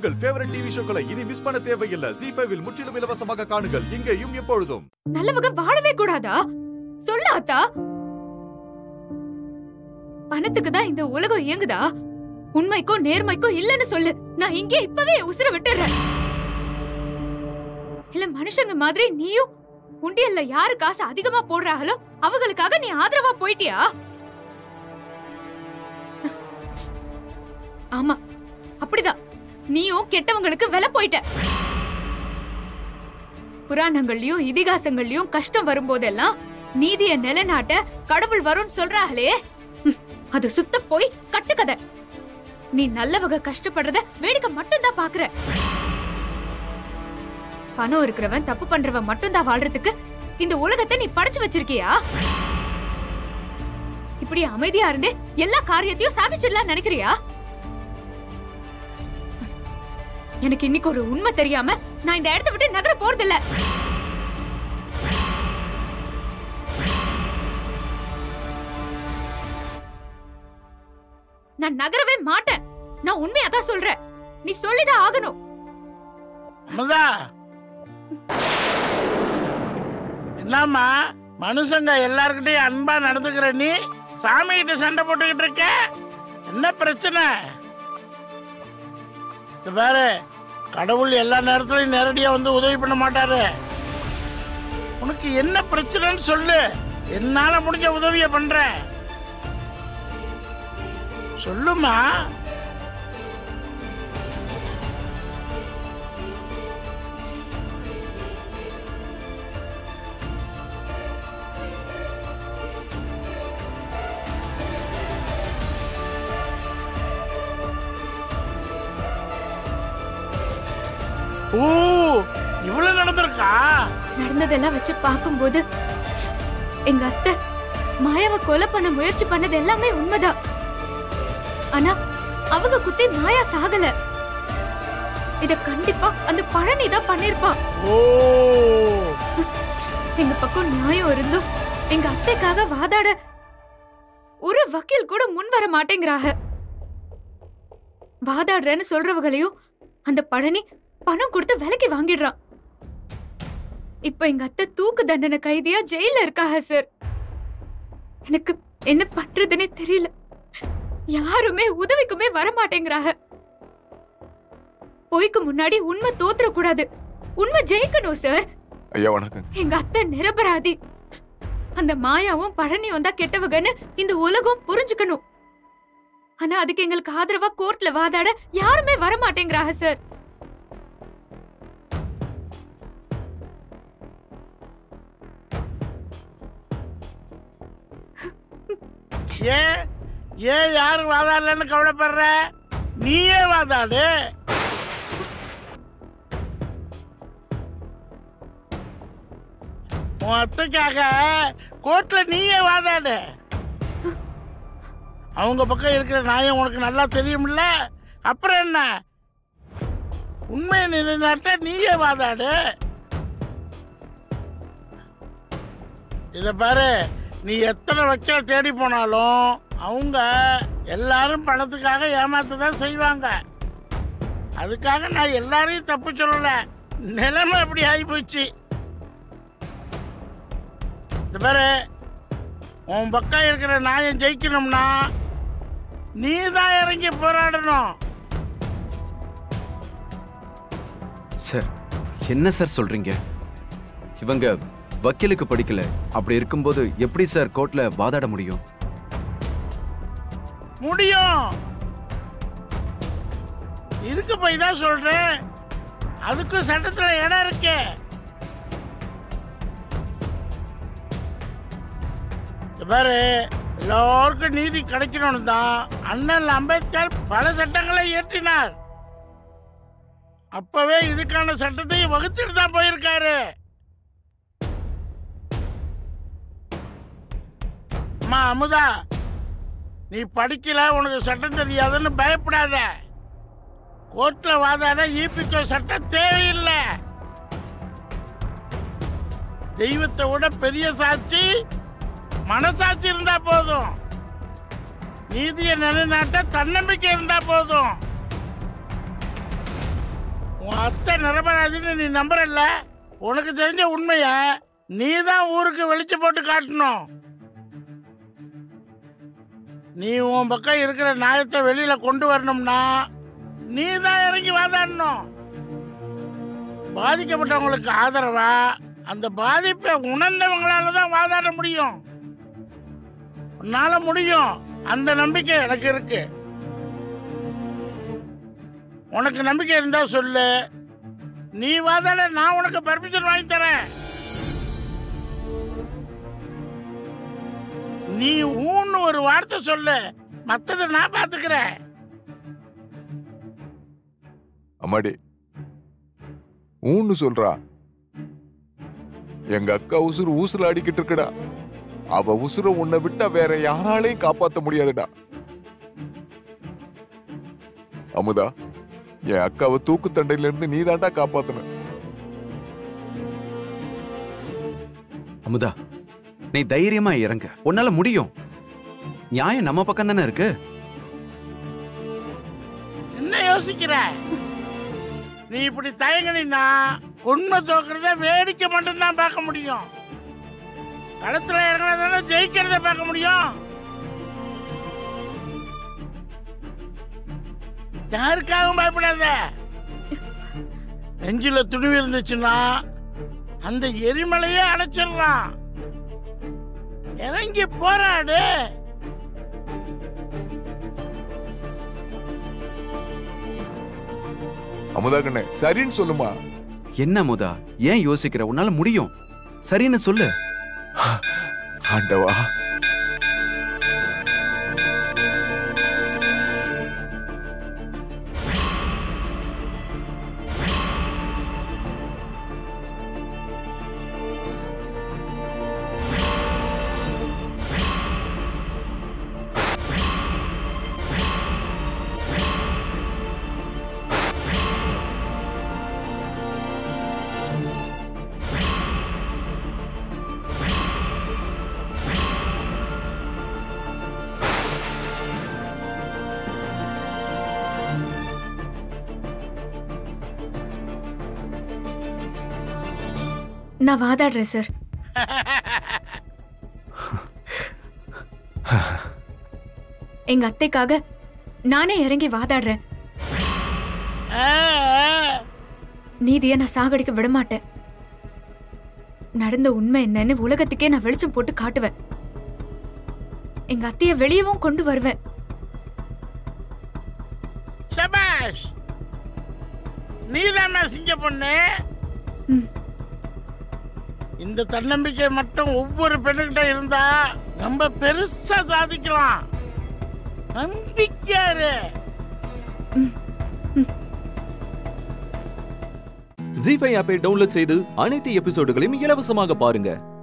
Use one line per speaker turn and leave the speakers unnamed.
உங்கள் favourite TV ஷோக்களை இனி miss பண்ண தேவையில்லை ஜி ஃபைவில் முற்றிலும் இலவசமாக காணுங்கள் இங்கேயும் எப்பொழுதும்
நல்லவங்க வாழவே கூடாதா சொல்லு அத்தா பணத்துக்கு தான் இந்த உலகம் இயங்குதா உண்மைக்கும் நேர்மைக்கும் இல்லன்னு சொல்லு நான் இங்கே இப்பவே என் உசுர விட்டுறேன் இல்ல மனுஷங்க மாதிரி நீயும் உண்டியல்ல யாரு காசு அதிகமா போடுறாங்களோ அவங்களுக்காக நீ ஆதரவா போயிட்டியா ஆமா அப்படிதான் நீயும் கெட்டவங்களுக்கு விலை போயிட்ட புராணங்கள்லயும் இதிகாசங்கள்லயும் கஷ்டம் வரும்போதெல்லாம் நீதிய நிலைநாட்ட கடவுள் வரும்னு சொல்றாங்களே ம், அது சுத்த போய் கட்டுக்கதை நீ நல்லவங்க கஷ்டப்படுறத வேடிக்கை மட்டும்தான் பாக்குற பணம் இருக்கிறவன் தப்பு பண்றவன் மட்டும்தான் வாழ்றதுக்கு இந்த உலகத்தை நீ படைச்சு வச்சிருக்கியா இப்படி அமைதியா இருந்து எல்லா காரியத்தையும் சாதிச்சிடலாம் நினைக்கிறியா எனக்கு இன்னைக்கு ஒரு உண்மை தெரியாம நான் இந்த இடத்தை விட்டு நகர போறதில்ல நான் நகரவே மாட்டேன் நான் உண்மையா தான் சொல்றேன் நீ சொல்லிதான் ஆகணும்
அமுதா என்னம்மா மனுஷங்க எல்லார்கிட்டயும் அன்பா நடந்துக்கிற நீ சாமி கிட்ட சண்டை போட்டுக்கிட்டு இருக்க என்ன பிரச்சனை இது பாரு கடவுள் எல்லா நேரத்துலயும் நேரடியா வந்து உதவி பண்ண மாட்டாரு உனக்கு என்ன பிரச்சனைன்னு சொல்லு என்னால முடிஞ்ச உதவிய பண்றேன் சொல்லுமா ஓ இவ்வளவு நடந்திருக்கா
நடந்ததெல்லாம் வச்சு பார்க்கும்போது எங்க அத்தை மாயாவை கொலை பண்ண முயற்சி பண்ணது எல்லாமே உண்மைதான் ஆனா அவங்க குத்தி மாயா சாகல இத கண்டிப்பா அந்த பழனி தான் பண்ணிருப்பான்
ஓ
எங்க பக்கம் நியாயம் இருந்தும் எங்க அத்தைக்காக வாதாட ஒரு வக்கீல் கூட முன் வர மாட்டேங்கிறாங்க வாதாடுறேன்னு சொல்றவங்களையும் அந்த பழனி பணம் கொடுத்து விலைக்கு வாங்கிடுறான் இப்ப எங்க அத்தை தூக்கு தண்டனை கைதியா ஜெயில இருக்காக சார் எனக்கு என்ன பண்றதுன்னே தெரியல யாருமே உதவிக்குமே வர மாட்டேங்கிறாங்க பொய்க்கு முன்னாடி உண்மை தோத்துற கூடாது உண்மை ஜெயிக்கணும் சார்
ஐயா வணக்கம்
எங்க அத்தை நிரபராதி அந்த மாயாவும் பழனியும் தான் கெட்டவங்கன்னு இந்த உலகம் புரிஞ்சுக்கணும் ஆனா அதுக்கு எங்களுக்கு ஆதரவா கோர்ட்ல வாதாட யாருமே வர மாட்டேங்கிறாங்க சார்
ஏன் ஏன் யாரும் வாதாடலன்னு கவலைப்படுற நீயே வாதாடு உன் அத்தைக்காக கோர்ட்ல நீயே வாதாடு அவங்க பக்கம் இருக்கிற நியாயம் உனக்கு நல்லா தெரியும்ல அப்புறம் என்ன உண்மையை நிலைநாட்ட நீயே வாதாடு இத பாரு நீ எத்தனை வக்கீல் தேடி போனாலும் அவங்க எல்லாரும் பணத்துக்காக ஏமாத்த தான் செய்வாங்க அதுக்காக நான் எல்லாரையும் தப்பு சொல்லல நிலைமை அப்படி ஆகி போச்சு இந்த பாரு உன் பக்கம் இருக்கிற நியாயம் ஜெயிக்கணும்னா நீ தான் இறங்கி போராடணும்
சார் என்ன சார் சொல்றீங்க இவங்க வக்கீலுக்கு படிக்கல அப்படி இருக்கும்போது எப்படி சார் கோர்ட்ல வாதாட முடியும்
முடியும் இருக்கு போய் தான் சொல்றேன் அதுக்கும் சட்டத்துல இடம் இருக்கு இந்த பாரு எல்லாருக்கும் நீதி கிடைக்கணும்னு தான் அண்ணல் அம்பேத்கர் பல சட்டங்களை இயற்றினார் அப்பவே இதுக்கான சட்டத்தையும் வகுத்துட்டு தான் போயிருக்காரு அம்மா அமுதா நீ படிக்கல உனக்கு சட்டம் தெரியாதுன்னு பயப்படாத கோர்ட்ல வாதாட ஈபிக்கோ சட்டம் தேவையில்லை தெய்வத்தை விட பெரிய சாட்சி மனசாட்சி இருந்தா போதும் நீதியை நிலைநாட்ட தன்னம்பிக்கை இருந்தா போதும் உன் அத்தை நிரபராதின்னு நீ நம்புறல்ல உனக்கு தெரிஞ்ச உண்மைய நீ தான் ஊருக்கு வெளிச்சம் போட்டு காட்டணும் நீ உன் பக்கம் இருக்கிற நியாயத்தை வெளியில கொண்டு வரணும்னா நீ தான் இறங்கி வாதாடணும் பாதிக்கப்பட்டவங்களுக்கு ஆதரவா அந்த பாதிப்பை உணர்ந்தவங்களால தான் வாதாட முடியும் உன்னால முடியும் அந்த நம்பிக்கை எனக்கு இருக்கு உனக்கு நம்பிக்கை இருந்தா சொல்லு நீ வாதாட நான் உனக்கு பர்மிஷன் வாங்கி தரேன் நீ ஊன்னு ஒரு வார்த்தை சொல்லு மத்தத நான் பாத்துக்கிறேன்
அம்மாடி ஊன்னு சொல்றா எங்க அக்கா உசுறு ஊசுல அடிக்கிட்டு இருக்குடா அவ உசுர உன்னை விட்டா வேற யாராலையும் காப்பாத்த முடியாதுடா அமுதா என் அக்காவை தூக்கு தண்டையில இருந்து நீ தாண்டா காப்பாத்தன
அமுதா நீ தைரியமா இறங்க உன்னால முடியும் நியாயம் நம்ம பக்கம் தானே இருக்கு
என்ன யோசிக்கிற நீ இப்படி தயங்கினா உண்மை தோக்குறத வேடிக்கை மட்டும்தான் பார்க்க முடியும் களத்துல இறங்கினதான ஜெயிக்கிறத பார்க்க முடியும் யாருக்காகவும் பயப்படாத நெஞ்சில துணிவு இருந்துச்சுன்னா அந்த எரிமலையே அடைச்சிடலாம் இறங்கி போராடு
அமுதா கண்ணே சரின்னு சொல்லுமா
என்ன அமுதா ஏன் யோசிக்கிற உன்னால முடியும் சரின்னு சொல்லு
ஆண்டவா
நான் வாதாடுறேன் சார் எங்க அத்தைக்காக நானே இறங்கி வாதாடுறேன்
ஆ, ஆ.
நீதியை நான் சாகடிக்க விட மாட்டேன் நடந்த உண்மை என்னன்னு உலகத்துக்கே நான் வெளிச்சம் போட்டு காட்டுவேன் எங்க அத்தைய வெளியவும் கொண்டு வருவேன்
சபாஷ் நீதாம்மா சிங்க பொண்ணு
ம்.
இந்த தன்னம்பிக்கை மட்டும் ஒவ்வொரு பெண்ணுகிட்ட இருந்தா நம்ம பெருசா சாதிக்கலாம் நம்பிக்கையாரு
ஜி ஃபைவ் ஆப்பை டவுன்லோட் செய்து அனைத்து எபிசோடுகளையும் இலவசமாக பாருங்க